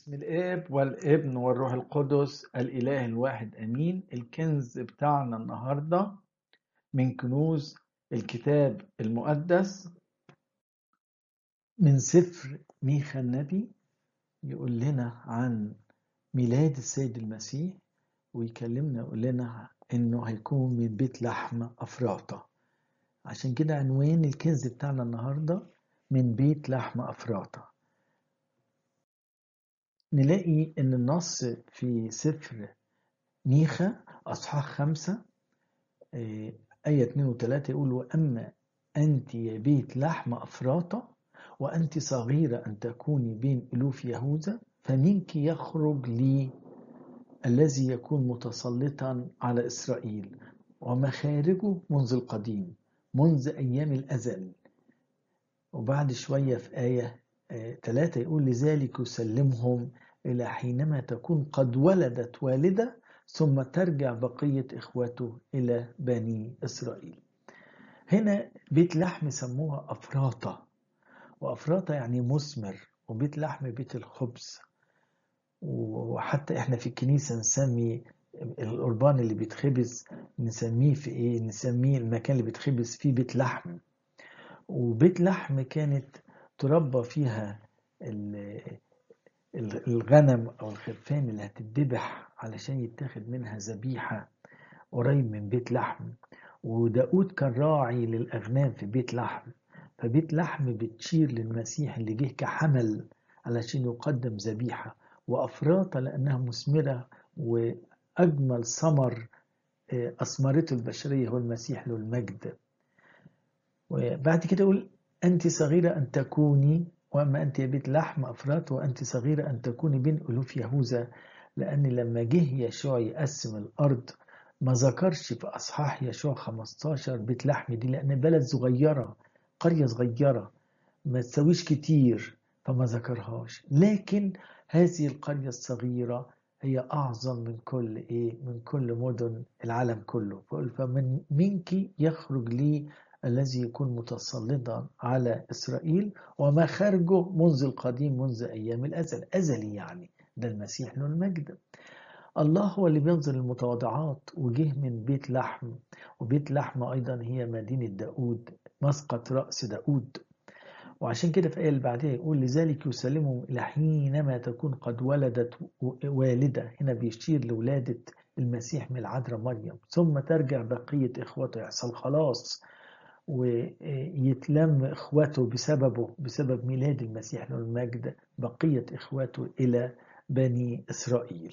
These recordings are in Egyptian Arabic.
باسم الاب والابن والروح القدس الاله الواحد امين الكنز بتاعنا النهارده من كنوز الكتاب المقدس من سفر ميخا النبي يقول لنا عن ميلاد السيد المسيح ويكلمنا يقول لنا انه هيكون من بيت لحم افراطه عشان كده عنوان الكنز بتاعنا النهارده من بيت لحم افراطه نلاقي ان النص في سفر ميخا اصحاح خمسة آه، آية 2 و 3 يقول وأما أنت يا بيت لحم أفراطة وأنت صغيرة أن تكوني بين ألوف يهوذا فمنك يخرج لي الذي يكون متسلطا على إسرائيل ومخارجه منذ القديم منذ أيام الأزل وبعد شوية في آية ثلاثة يقول لذلك يسلمهم إلى حينما تكون قد ولدت والدة ثم ترجع بقية إخوته إلى بني إسرائيل هنا بيت لحم سموها أفراطة وأفراطة يعني مثمر وبيت لحم بيت الخبز وحتى احنا في الكنيسة نسمي القربان اللي بيتخبز نسميه في ايه نسميه المكان اللي بيتخبز فيه بيت لحم وبيت لحم كانت تربى فيها الغنم او الخرفان اللي هتتذبح علشان يتاخد منها ذبيحه قريب من بيت لحم وداود كان راعي للاغنام في بيت لحم فبيت لحم بتشير للمسيح اللي جه كحمل علشان يقدم ذبيحه وافراطه لانها مثمره واجمل ثمر اثمرته البشريه هو المسيح له المجد وبعد كده يقول أنت صغيرة أن تكوني وأما أنت يا بيت لحم أفراط وأنت صغيرة أن تكوني بين ألوف يهوذا لأن لما جه يشوع يقسم الأرض ما ذكرش في أصحاح يشوع 15 بيت لحم دي لأن بلد صغيرة قرية صغيرة ما تسويش كتير فما ذكرهاش لكن هذه القرية الصغيرة هي أعظم من كل إيه من كل مدن العالم كله فمن منك يخرج لي الذي يكون متسلطا على إسرائيل ومخارجه منذ القديم منذ أيام الأزل أزلي يعني ده المسيح له المجد الله هو اللي بينظر المتواضعات وجه من بيت لحم وبيت لحم أيضا هي مدينة داود مسقط رأس داود وعشان كده في الآية اللي بعدها يقول لذلك يسلمهم إلى حينما تكون قد ولدت والدة هنا بيشير لولادة المسيح من العذراء مريم ثم ترجع بقية إخوته يحصل خلاص ويتلم إخوته بسببه بسبب ميلاد المسيح له المجد بقية إخوته إلى بني إسرائيل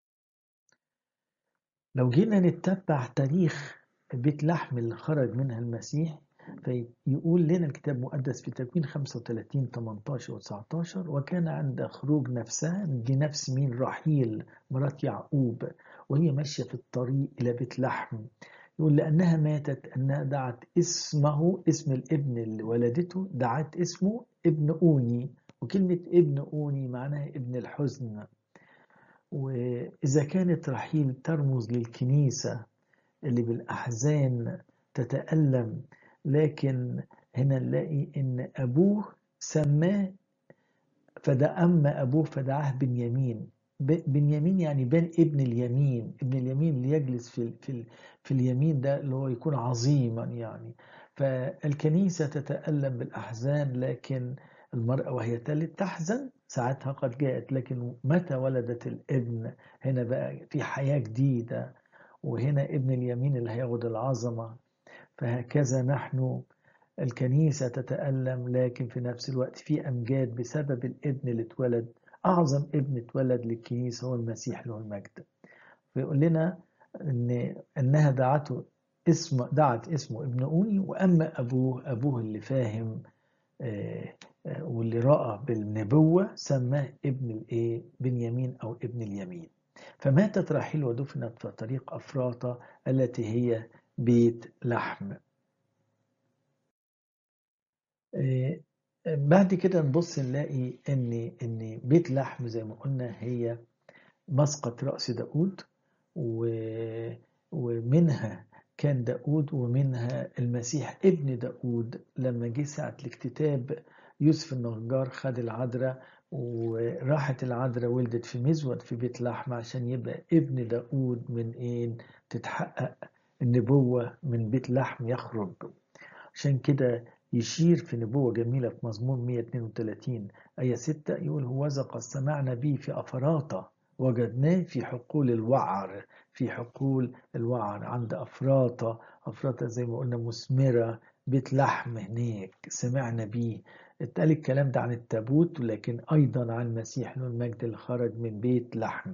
لو جينا نتبع تاريخ بيت لحم اللي خرج منها المسيح فيقول لنا الكتاب المقدس في تكوين 35 18 و 19 وكان عند خروج نفسها دي نفس مين رحيل مرات يعقوب وهي ماشية في الطريق إلى بيت لحم يقول لأنها ماتت أنها دعت اسمه اسم الابن اللي ولدته دعت اسمه ابن أوني وكلمة ابن أوني معناها ابن الحزن وإذا كانت رحيل ترمز للكنيسة اللي بالأحزان تتألم لكن هنا نلاقي إن أبوه سماه فده أما أبوه فدعاه بنيامين بنيامين يعني بين ابن اليمين ابن اليمين اللي يجلس في في في اليمين ده اللي هو يكون عظيما يعني فالكنيسة تتألم بالأحزان لكن المرأة وهي تلد تحزن ساعتها قد جاءت لكن متى ولدت الابن هنا بقى في حياة جديدة وهنا ابن اليمين اللي هياخد العظمة فهكذا نحن الكنيسة تتألم لكن في نفس الوقت في أمجاد بسبب الابن اللي اتولد أعظم ابن اتولد للكنيسة هو المسيح له المجد فيقول لنا إن إنها دعته اسم دعت اسمه ابن أوني وأما أبوه أبوه اللي فاهم واللي رأى بالنبوة سماه ابن الإيه بنيامين أو ابن اليمين فماتت راحيل ودفنت في طريق أفراطة التي هي بيت لحم بعد كده نبص نلاقي ان ان بيت لحم زي ما قلنا هي مسقط رأس داود ومنها كان داود ومنها المسيح ابن داود لما جه ساعة الاكتتاب يوسف النجار خد العذراء وراحت العذراء ولدت في مزود في بيت لحم عشان يبقى ابن داود من ايه تتحقق النبوة من بيت لحم يخرج عشان كده يشير في نبوة جميلة في مزمور 132 آية 6 يقول هوذا قد سمعنا به في أفراطة وجدناه في حقول الوعر في حقول الوعر عند أفراطة أفراطة زي ما قلنا مثمرة بيت لحم هناك سمعنا بيه اتقال الكلام ده عن التابوت ولكن أيضا عن المسيح له المجد اللي خرج من بيت لحم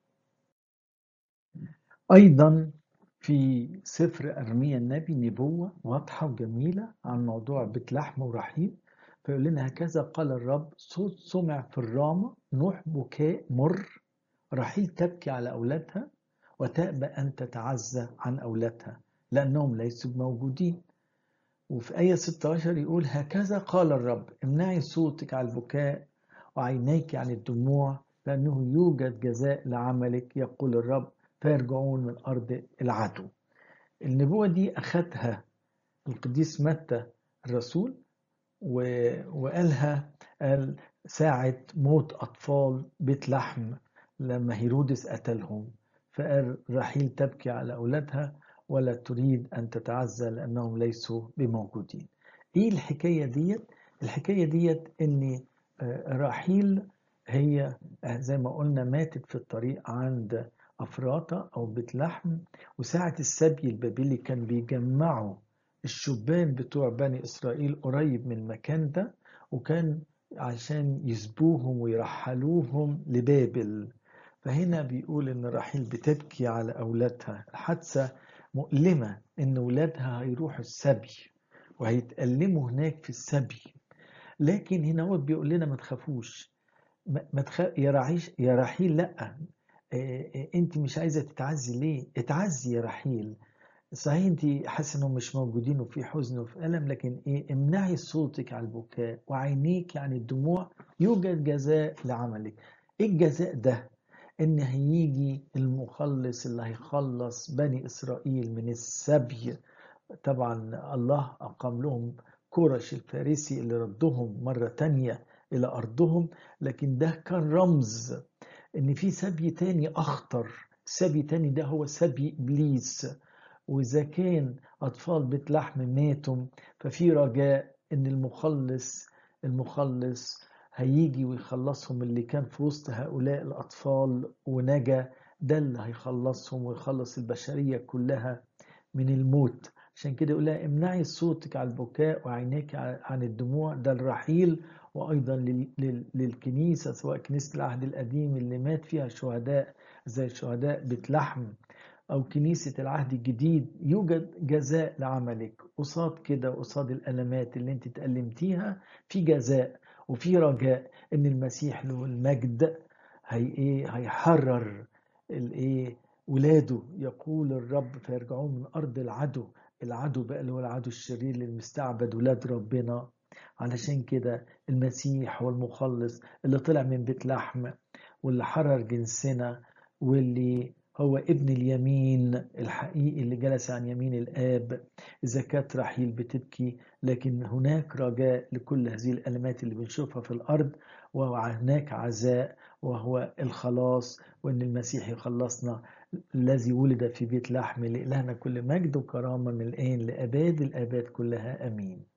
أيضا في سفر أرميا النبي نبوة واضحة وجميلة عن موضوع بيت لحم ورحيل فيقول لنا هكذا قال الرب صوت سمع في الرامة نوح بكاء مر رحيل تبكي على أولادها وتأبى أن تتعزى عن أولادها لأنهم ليسوا موجودين وفي آية 16 يقول هكذا قال الرب امنعي صوتك على البكاء وعينيك عن الدموع لأنه يوجد جزاء لعملك يقول الرب فيرجعون من أرض العدو النبوة دي أخذها القديس متى الرسول وقالها قال ساعة موت أطفال بيت لحم لما هيرودس قتلهم فقال رحيل تبكي على أولادها ولا تريد أن تتعزى لأنهم ليسوا بموجودين إيه الحكاية ديت؟ الحكاية ديت إن رحيل هي زي ما قلنا ماتت في الطريق عند أفراطة أو بيت لحم وساعة السبي البابلي كان بيجمعوا الشبان بتوع بني إسرائيل قريب من المكان ده وكان عشان يسبوهم ويرحلوهم لبابل فهنا بيقول إن رحيل بتبكي على أولادها الحادثة مؤلمة إن ولادها هيروحوا السبي وهيتألموا هناك في السبي لكن هنا هو بيقول لنا ما تخافوش ما تخ... يا رعيش يا رحيل لا انت مش عايزه تتعزي ليه اتعزي يا رحيل صحيح انت حاسه انهم مش موجودين وفي حزن وفي الم لكن ايه امنعي صوتك على البكاء وعينيك عن الدموع يوجد جزاء لعملك ايه الجزاء ده ان هيجي المخلص اللي هيخلص بني اسرائيل من السبي طبعا الله اقام لهم كورش الفارسي اللي ردهم مرة تانية إلى أرضهم لكن ده كان رمز إن في سبي تاني أخطر سبي تاني ده هو سبي إبليس وإذا كان أطفال بيت لحم ماتوا ففي رجاء إن المخلص المخلص هيجي ويخلصهم اللي كان في وسط هؤلاء الأطفال ونجا ده اللي هيخلصهم ويخلص البشرية كلها من الموت عشان كده يقول لها امنعي صوتك على البكاء وعينيك عن الدموع ده الرحيل وايضا للكنيسه سواء كنيسه العهد القديم اللي مات فيها شهداء زي شهداء بيت لحم او كنيسه العهد الجديد يوجد جزاء لعملك قصاد كده قصاد الالمات اللي انت تألمتيها في جزاء وفي رجاء ان المسيح له المجد هي ايه هيحرر الايه ولاده يقول الرب فيرجعون من ارض العدو العدو بقى اللي هو العدو الشرير للمستعبد ولاد ربنا علشان كده المسيح هو المخلص اللي طلع من بيت لحم واللي حرر جنسنا واللي هو ابن اليمين الحقيقي اللي جلس عن يمين الآب إذا كانت رحيل بتبكي لكن هناك رجاء لكل هذه الألمات اللي بنشوفها في الأرض وهناك عزاء وهو الخلاص وأن المسيح يخلصنا الذي ولد في بيت لحم لإلهنا كل مجد وكرامة من الآن لأباد الآباد كلها أمين